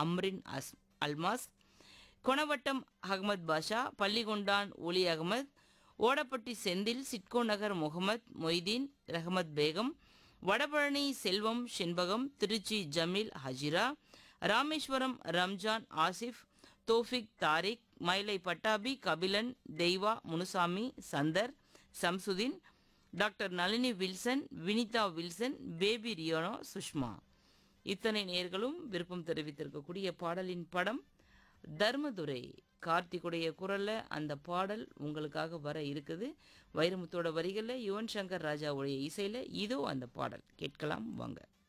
அம்ரின் அஸ் அல்மாஸ் கொணவட்டம் அகமது பாஷா பள்ளிகொண்டான் ஒலி அகமது ஓடப்பட்டி செந்தில் சிட்கோ நகர் முகமது மொய்தீன் ரஹமத் பேகம் வடபழனி செல்வம் செண்பகம் Trichy Jameel Hajira Rameswaram Ramzan Asif Taufiq Tariq Mylai Pattabi Kabilan Deiva Munusamy Chandar Samsudeen doctor Nalini Wilson Vinitha Wilson baby ரியோனோ சுஷ்மா இத்தனை நேர்களும் விருப்பம் தெரிவித்திருக்கக்கூடிய பாடலின் படம் தர்மதுரை கார்த்திகுடைய குரல்ல அந்த பாடல் உங்களுக்காக வர இருக்குது வைரமுத்தோட வரிகளில் யுவன் சங்கர் ராஜாவுடைய இசையில் இதோ அந்த பாடல் கேட்கலாம் வாங்க